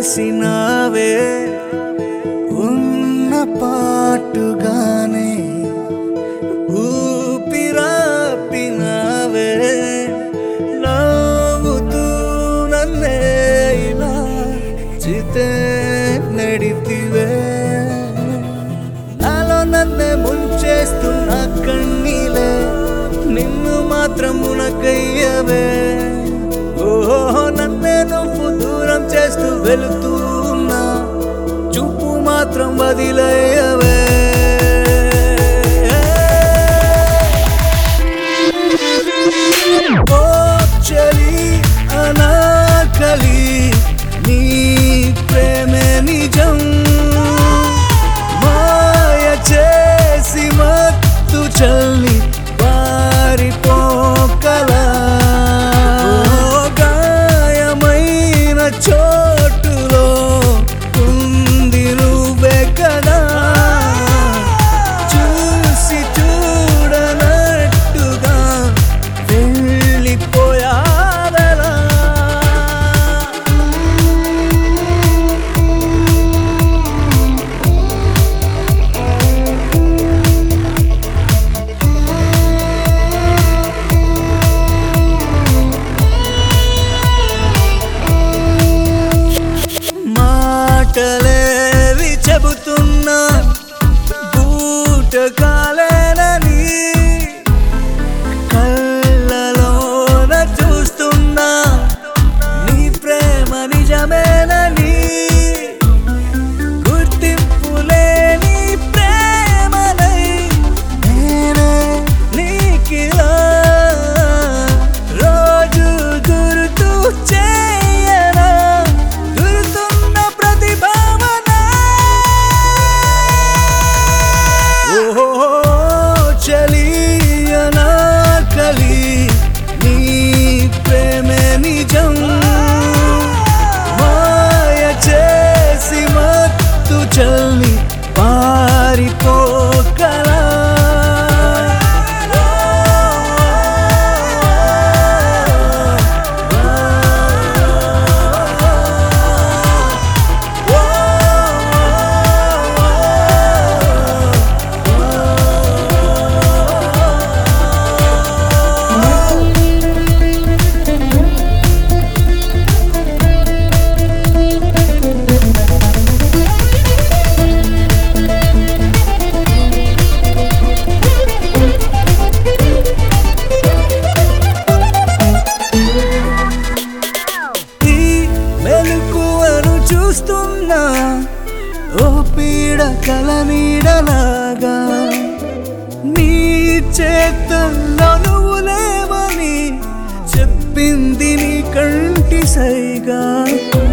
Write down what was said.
చేసినావే ఉన్న పాటుగానే ఊపిరాపినావే నవ్వుతూ నన్నే ఇలా చితే నడితివే నాలో నన్నే ముంచేస్తున్న కన్నీలే నిన్ను మాత్రం మునకయ్యవే ఓహో నన్నే నువ్వు దూరం చేస్తూ వెళుతూ ఉన్నా చూపు మాత్రం వదిలేయవే ఓ చలి అనాకలి నీ ప్రేమే నిజం మాయ చేసి మత్తు చల్లి పారిపోకలా గాయమైన చోటులో ఉంది నువ్వే కదా చూసి చూడనట్టుగా వెళ్ళిపోయావలా మాటలేవి చెబుతున్నా బూటకాలేనని కళ్ళలోన చూస్తున్నా నీ ప్రేమ నిజమేనని గుర్తింపు లేని ప్రేమనై నేనే నీకిలా రోజు గుర్తు చేయనా గుర్తున్న ప్రతిభావన ఓహో చలియనా కలి నీ ప్రేమే నిజం మాయ చేసి మత్తు చల్లి పారిపోకలా ఈ మెలకువను చూస్తున్నా ఓ పీడ కల నీడలాగా నీ చేతల్లో నువ్వు లేవని చెప్పింది నీ కంటి సైగా